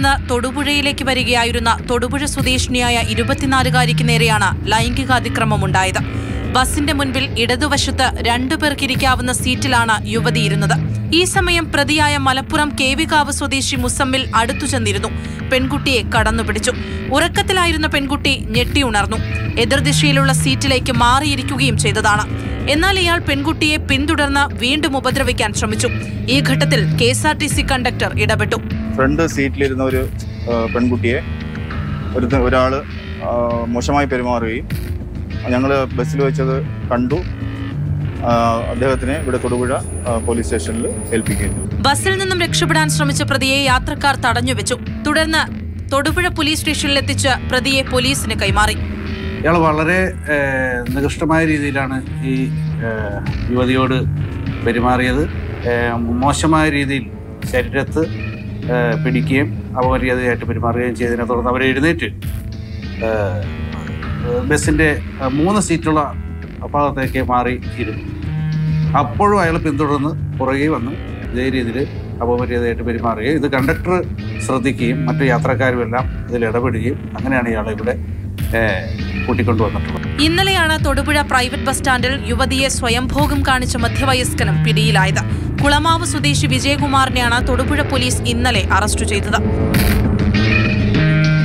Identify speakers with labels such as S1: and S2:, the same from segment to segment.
S1: നിന്ന് തൊടുപുഴയിലേക്ക് വരികയായിരുന്ന തൊടുപുഴ സ്വദേശിനിയായ ഇരുപത്തിനാലുകാരിക്ക് നേരെയാണ് ലൈംഗികാതിക്രമമുണ്ടായത് ബസിന്റെ മുൻപിൽ ഇടതുവശത്ത് രണ്ടുപേർക്കിരിക്കാവുന്ന സീറ്റിലാണ് യുവതി ഇരുന്നത് ഈ സമയം പ്രതിയായ മലപ്പുറം കേവികാവ് സ്വദേശി മുസമ്മിൽ അടുത്തു ചെന്നിരുന്നു പെൺകുട്ടിയെ കടന്നുപിടിച്ചു ഉറക്കത്തിലായിരുന്ന പെൺകുട്ടി ഞെട്ടിയുണർന്നു എതിർദിശയിലുള്ള സീറ്റിലേക്ക് മാറിയിരിക്കുകയും ചെയ്തതാണ് എന്നാൽ ഇയാൾ പെൺകുട്ടിയെ പിന്തുടർന്ന് വീണ്ടും ഉപദ്രവിക്കാൻ ശ്രമിച്ചു ഈ ഘട്ടത്തിൽ K S R T C conductor ഇടപെട്ടു
S2: ഫ്രണ്ട് സീറ്റിലിരുന്ന ഒരു ആ, പെൺകുട്ടിയെ ഒരു ഒരാൾ മോശമായി പെരുമാറുകയും ഞങ്ങൾ ബസ്സിൽ വെച്ചത് കണ്ടു ആ, അദ്ദേഹത്തിനെ ഇവിടെ തൊടുപുഴ ആ, പോലീസ് സ്റ്റേഷനിൽ ഏൽപ്പിക്കുകയും ചെയ്തു.
S1: ബസ്സിൽ നിന്നും രക്ഷപ്പെടാൻ ശ്രമിച്ച പ്രതിയെ യാത്രക്കാർ തടഞ്ഞുവെച്ചു തുടർന്ന് തൊടുപുഴ പോലീസ് സ്റ്റേഷനിലെത്തിച്ച് പ്രതിയെ പോലീസിന് കൈമാറി
S3: ഇയാൾ വളരെ ഏഹ്, നികൃഷ്ടമായ രീതിയിലാണ് ഈ ഏഹ്, യുവതിയോട് പെരുമാറിയത് ഏഹ്, മോശമായ രീതിയിൽ ശരീരത്ത് ഏഹ്, പിടിക്കുകയും അപമര്യാദയായിട്ട് പെരുമാറുകയും ചെയ്തതിനെ തുടർന്ന് അവർ എഴുന്നേറ്റ് ഏഹ്, ബസ്സിൻ്റെ ഏഹ്, മൂന്ന് സീറ്റുള്ള ഭാഗത്തേക്ക് മാറി ഇരുന്നു അപ്പോഴും അയാൾ പിന്തുടർന്ന് പുറകെ വന്ന് ഇതേ രീതിയിൽ അപമര്യാദയായിട്ട് പെരുമാറുകയും ഇത് കണ്ടക്ടർ ശ്രദ്ധിക്കുകയും മറ്റു യാത്രക്കാരും എല്ലാം ഇതിൽ ഇടപെടുകയും അങ്ങനെയാണ് ഇയാളെ ഇവിടെ ഏഹ്, കൂട്ടിക്കൊണ്ടുവന്നിട്ടുള്ളത്
S1: ഇന്നലെയാണ് തൊടുപുഴ പ്രൈവറ്റ് ബസ് സ്റ്റാൻഡിൽ യുവതിയെ സ്വയംഭോഗം കാണിച്ച മധ്യവയസ്കനും പിടിയിലായത് കുളമാവ് സ്വദേശി വിജയകുമാറിനെയാണ് തൊടുപുഴ പോലീസ് ഇന്നലെ അറസ്റ്റ് ചെയ്തത്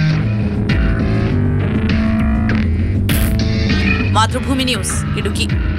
S1: മാതൃഭൂമി ന്യൂസ് ഇടുക്കി